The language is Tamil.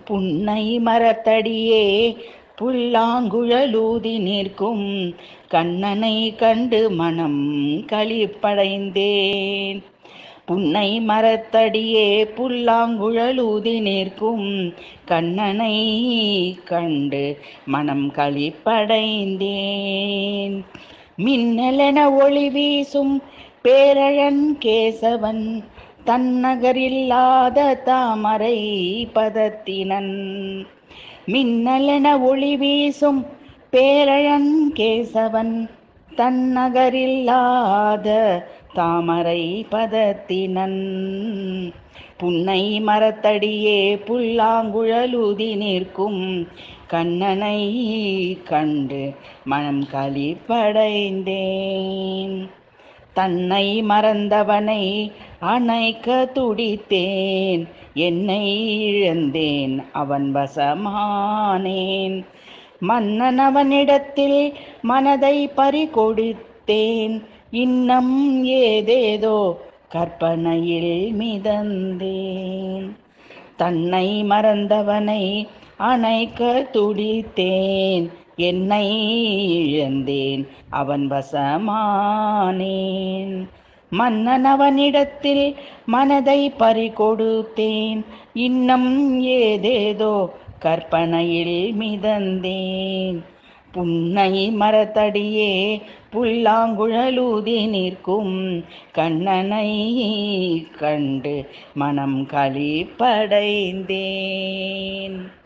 புன்னை மரத்தடியே புல்லாங்குழலூதி நிற்கும் கண்ணனை கண்டு மனம் களிப்படைந்தேன் புன்னை மரத்தடியே புல்லாங்குழலூதி நிற்கும் கண்ணனை கண்டு மனம் களிப்படைந்தேன் மின்னலென ஒளி வீசும் பேரழன் கேசவன் தன்னகரில்லாத தாமரை பதத்தினன் மின்னலென ஒளி வீசும் பேரழன் கேசவன் தன்னகரில்லாத தாமரை பதத்தினன் புன்னை மரத்தடியே புல்லாங்குழலுதி நிற்கும் கண்ணனை கண்டு மனம் களிப்படைந்தேன் தன்னை மறந்தவனை அணைக்க துடித்தேன் என்னை இழந்தேன் அவன் வசமானேன் மன்னன் அவனிடத்தில் மனதை பறிகொடுத்தேன் இன்னம் ஏதேதோ கற்பனையில் மிதந்தேன் தன்னை மறந்தவனை அணைக்க துடித்தேன் என்னை இழந்தேன் அவன் வசமானேன் மன்னன் அவனிடத்தில் மனதை பறிகொடுத்தேன் இன்னம் ஏதேதோ கற்பனையில் மிதந்தேன் புன்னை மரத்தடியே புல்லாங்குழலூதி நிற்கும் கண்ணனை கண்டு மனம் களிப்படைந்தேன்